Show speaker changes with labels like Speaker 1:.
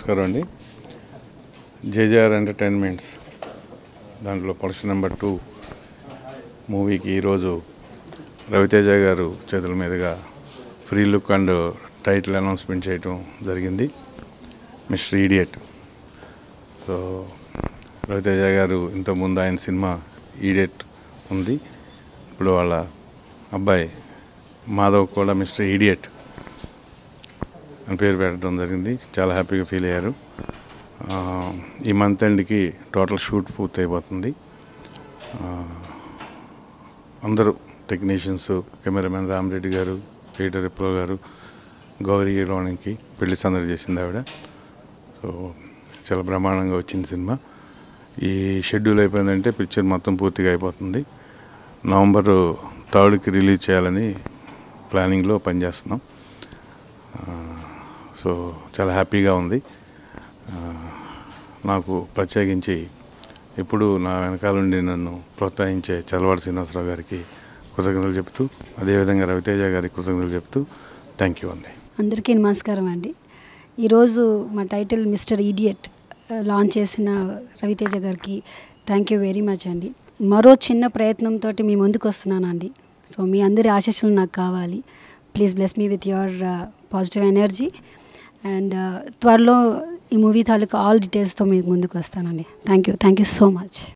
Speaker 1: నమస్కారం అండి JJR entertainments దాంట్లో ప్రొడక్షన్ నెంబర్ టూ మూవీకి ఈరోజు రవితేజ గారు చేతుల మీదుగా free look and title announcement చేయటం జరిగింది మిస్టర్ ఈడియట్ సో రవితేజ గారు ఇంతకుముందు ఆయన సినిమా ఈడియట్ ఉంది ఇప్పుడు వాళ్ళ అబ్బాయి మాధవ్ కూడా మిస్టర్ ఈడియట్ అని పేరు పెట్టడం జరిగింది చాలా హ్యాపీగా ఫీల్ అయ్యారు ఆ, ఈ మంత్ ఎండ్కి టోటల్ షూట్ పూర్తి అయిపోతుంది ఆ, అందరూ టెక్నీషియన్స్ కెమెరామెన్ రామరెడ్డి గారు పీటర్ ఎప్రో గారు గౌరీ హీరోయిన్కి పెళ్లి సందడి చేసింది ఆవిడ సో చాలా బ్రహ్మాండంగా వచ్చింది సినిమా ఈ షెడ్యూల్ అయిపోయిందంటే పిక్చర్ మొత్తం పూర్తిగా అయిపోతుంది నవంబర్ థర్డ్కి రిలీజ్ చేయాలని ప్లానింగ్లో పనిచేస్తున్నాం ఆ, సో చాలా హ్యాపీగా ఉంది ఆ, నాకు ప్రత్యేకించి ఇప్పుడు నా వెనకాల ఉండి నన్ను ప్రోత్సహించే చలవాడి శ్రీనివాసరావు గారికి కృతజ్ఞతలు చెప్తూ అదేవిధంగా రవితేజ గారికి కృతజ్ఞతలు చెప్తూ థ్యాంక్ యూ అండి
Speaker 2: అందరికీ నమస్కారం అండి ఈరోజు మా టైటిల్ మిస్టర్ ఈడియట్ లాంచ్ చేసిన రవితేజ గారికి థ్యాంక్ యూ వెరీ మచ్ అండి మరో చిన్న ప్రయత్నంతో మీ ముందుకు వస్తున్నానండి సో మీ అందరి ఆశీస్సులు నాకు కావాలి please bless me with your positive energy and త్వరలో ఈ మూవీ తాలూకు ఆల్ డీటెయిల్స్తో మీకు ముందుకు వస్తానండి thank you thank you so much